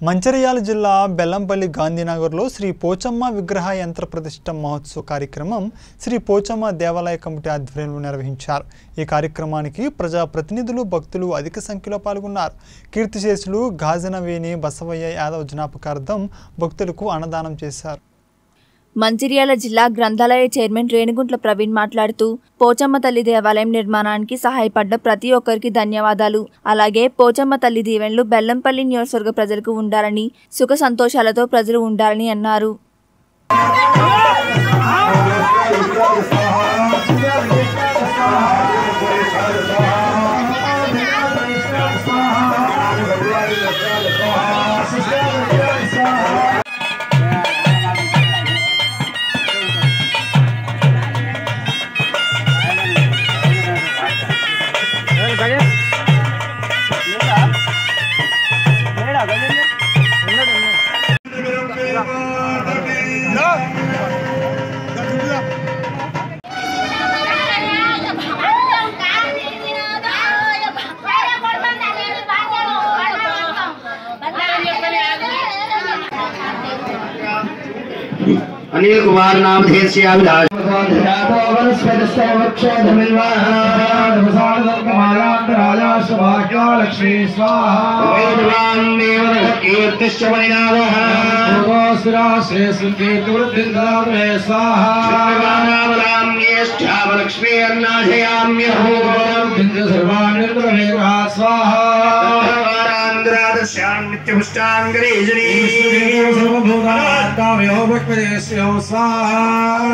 మంచిర్యాల జిల్లా బెల్లంపల్లి గాంధీనగర్లో శ్రీ పోచమ్మ విగ్రహ యంత్ర ప్రతిష్ట మహోత్సవ కార్యక్రమం శ్రీ పోచమ్మ దేవాలయ కమిటీ ఆధ్వర్యంలో నిర్వహించారు ఈ కార్యక్రమానికి ప్రజా ప్రతినిధులు భక్తులు అధిక సంఖ్యలో పాల్గొన్నారు కీర్తిశేషులు గాజనవేణి బసవయ్య యాదవ్ జ్ఞాపకార్థం భక్తులకు అన్నదానం చేశారు మంచిర్యాల జిల్లా గ్రంథాలయ చైర్మన్ రేణుగుంట్ల ప్రవీణ్ మాట్లాడుతూ పోచమ్మ తల్లి దేవాలయం నిర్మాణానికి సహాయపడ్డ ప్రతి ఒక్కరికి ధన్యవాదాలు అలాగే పోచమ్మ తల్లి దీవెనలు బెల్లంపల్లి నియోజకవర్గ ప్రజలకు ఉండాలని సుఖ సంతోషాలతో ప్రజలు ఉండాలని అన్నారు अनिल कुमार नाम धेस्य अभिलाष लक्ष्मी स्वाहा वेदवान् देवः कीर्तिश्च मणिनाथः स्वाहा लक्ष्मी अन्नाशयाम्यहो स्वाहा नित्यपुष्टाङ्गरेजनी स्वाहा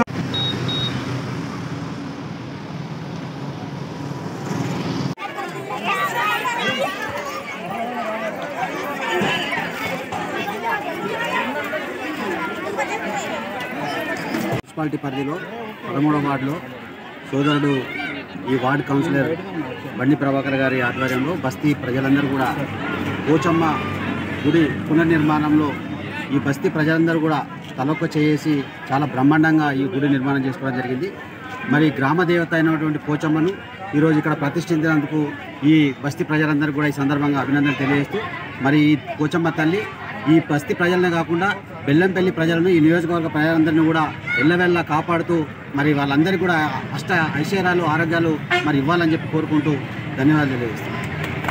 మున్సిపాలిటీ పరిధిలో పదమూడవ వార్డులో సోదరుడు ఈ వార్డు కౌన్సిలర్ బండి ప్రభాకర్ గారి ఆధ్వర్యంలో బస్తీ ప్రజలందరూ కూడా పోచమ్మ గుడి పునర్నిర్మాణంలో ఈ బస్తీ ప్రజలందరూ కూడా తలొక్క చేసి చాలా బ్రహ్మాండంగా ఈ గుడి నిర్మాణం చేసుకోవడం జరిగింది మరి గ్రామ దేవత అయినటువంటి పోచమ్మను ఈరోజు ఇక్కడ ప్రతిష్ఠించినందుకు ఈ బస్తీ ప్రజలందరూ కూడా ఈ సందర్భంగా అభినందనలు తెలియజేస్తూ మరి ఈ పోచమ్మ తల్లి ఈ బస్తీ ప్రజలనే కాకుండా బెల్లంపల్లి ప్రజలను ఈ నియోజకవర్గ ప్రజలందరినీ కూడా ఎల్లవెల్లా కాపాడుతూ మరి వాళ్ళందరికీ కూడా అష్ట ఐశ్వర్యాలు ఆరోగ్యాలు మరి ఇవ్వాలని చెప్పి కోరుకుంటూ ధన్యవాదాలు తెలియజేస్తాను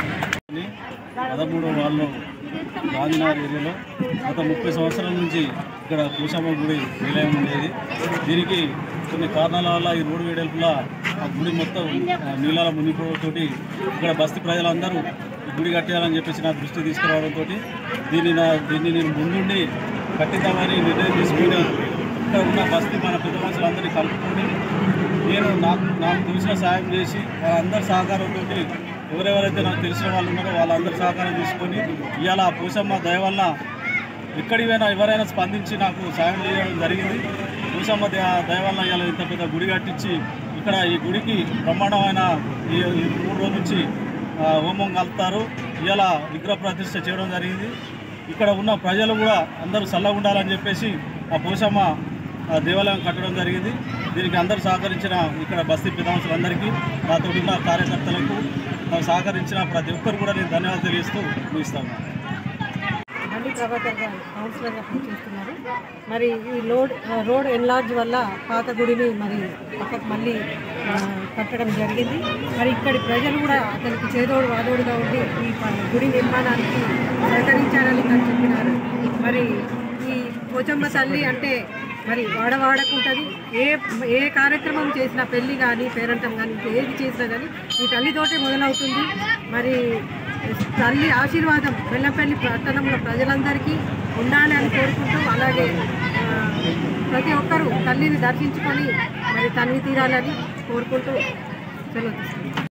పదమూడవ వార్డులో గాంధీనగర్ ఏరియాలో గత ముప్పై సంవత్సరాల నుంచి ఇక్కడ పూసమ్మ గుడి నిలయం ఉండేది దీనికి కొన్ని కారణాల వల్ల ఈ రోడ్డు వేడల్పులా ఆ గుడి మొత్తం ఆ, నీళ్ళలో మునిగిపోవడంతో ఇక్కడ బస్తీ ప్రజలందరూ ఈ గుడి కట్టేయాలని చెప్పేసి నా దృష్టి తీసుకురావడంతో దీన్ని నా దీన్ని నేను ముందుండి కట్టిద్దామని నిర్ణయం తీసుకుని ఇక్కడ ఉన్న బస్తీ మన పెద్ద మనుషులందరినీ కలుపుకొని నేను నాకు నాకు తెలిసిన సాయం చేసి వాళ్ళందరి సహకారంతో ఎవరెవరైతే నాకు తెలిసిన వాళ్ళు ఉన్నారో వాళ్ళందరి సహకారం తీసుకొని ఇవాళ ఆ పూసమ్మ దయ వల్ల ఎక్కడికి పోయినా ఎవరైనా స్పందించి నాకు సాయం చేయడం జరిగింది పూసమ్మ దయ దయ వల్ల ఇవాళ ఇంత పెద్ద గుడి కట్టించి ఇక్కడ ఈ గుడికి బ్రహ్మాండమైన ఈ ఈ మూడు రోజుల నుంచి ఆ, హోమం కలుపుతారు ఇవాళ విగ్రహ ప్రతిష్ఠ చేయడం జరిగింది ఇక్కడ ఉన్న ప్రజలు కూడా అందరూ చల్లగా ఉండాలని చెప్పేసి ఆ పూసమ్మ ఆ దేవాలయం కట్టడం జరిగింది దీనికి అందరూ సహకరించిన ఇక్కడ బస్తీ పితాంశులందరికీ నాతో ఉన్న కార్యకర్తలకు నాకు సహకరించిన ప్రతి ఒక్కరు కూడా నేను ధన్యవాదాలు తెలియజేస్తూ ముగిస్తాను బండి ప్రభాకర్ గారు కౌన్సిలర్గా పనిచేస్తున్నారు మరి ఈ లోడ్ ఆ, రోడ్ ఎన్లార్జ్ వల్ల పాత గుడిని మరి పక్కకు మళ్ళీ ఆ, కట్టడం జరిగింది మరి ఇక్కడి ప్రజలు కూడా అతనికి చేదోడు వాదోడుగా ఉండి ఈ ప- గుడి నిర్మాణానికి సహకరించారని తను చెప్పినారు మరి ఈ పోచమ్మ తల్లి అంటే మరి వాడవాడకుంటుంది ఏ ఏ కార్యక్రమం చేసినా పెళ్లి కానీ పేరంటం కానీ ఏది చేసినా కానీ ఈ తల్లితోటే మొదలవుతుంది మరి తల్లి ఆశీర్వాదం బెల్లంపల్లి పట్టణంలో ప్రజలందరికీ ఉండాలి అని కోరుకుంటూ అలాగే ఆ, ప్రతి ఒక్కరూ తల్లిని దర్శించుకొని మరి తల్లి తీరాలని కోరుకుంటూ సెలవు తీసుకుంటాం